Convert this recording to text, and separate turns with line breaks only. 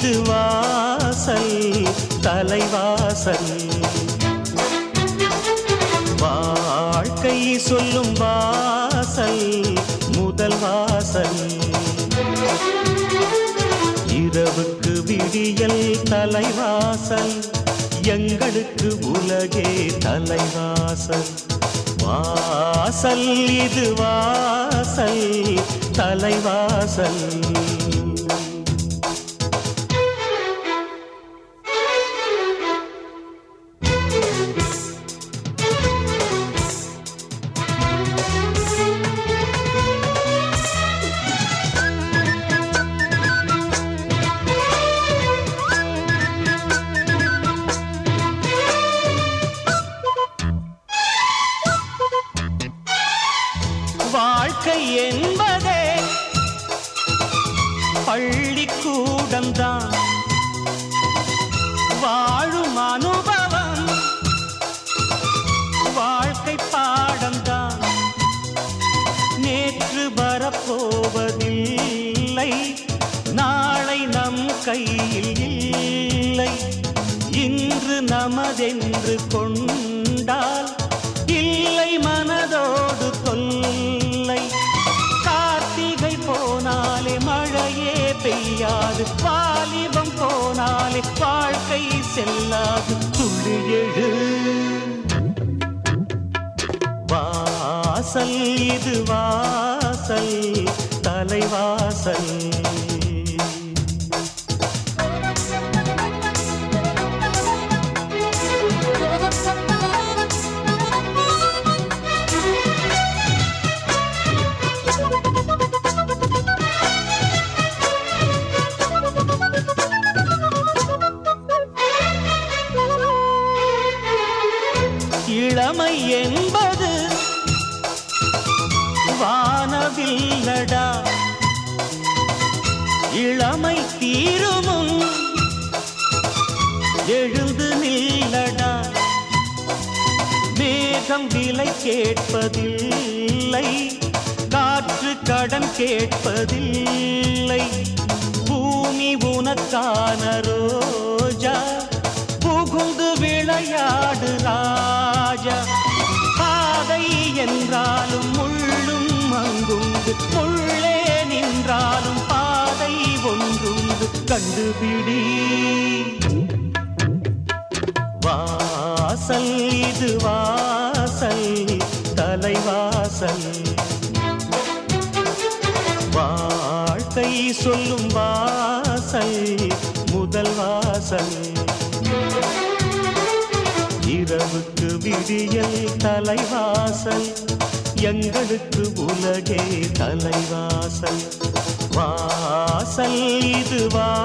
இது வாசல் தலைவாசல் வாழ்க்கை சொல்லும் வாசல் முதல் வாசல் இரவுக்கு விடியல் தலைவாசல் எங்களுக்கு உலகே தலைவாசல் வாசல் இது வாசல் தலைவாசல் வாழ்க்கை என்பதே பள்ளிக்கூடம்தான் வாழும் அனுபவம் வாழ்க்கை பாடம்தான் நேற்று வரப்போவதில்லை நாளை நம் கையில் இல்லை இன்று நமதென்று கொண்டால் இல்லை மனதோடு தொல்லை கார்த்திகை போனாலே மழையே பெய்யாது வாலிபம் போனாலே வாழ்க்கை செல்லாது துளி எழு வாசல் இது வாசல் தலைவாசல் இளமை என்பது வானவில்லடா இளமை தீருமும் எழுந்து நில்லடா மேகம் விலை கேட்பதில்லை காற்று கடன் கேட்பதில்லை பூமி உனக்கான ரோஜா புகுந்து விளையாடு ராஜா பாதை என்றாலும் முள்ளும் அங்குண்டு முள்ளே நின்றாலும் பாதை ஒன்றுண்டு கண்டுபிடி வாசல் இது வாசல் தலைவாசல் வாழ்க்கை சொல்லும் வாசல் முதல் வாசல் இரவுக்கு விடியல் தலைவாசல் எங்களுக்கு உலகே தலைவாசல் வாசல் இது வா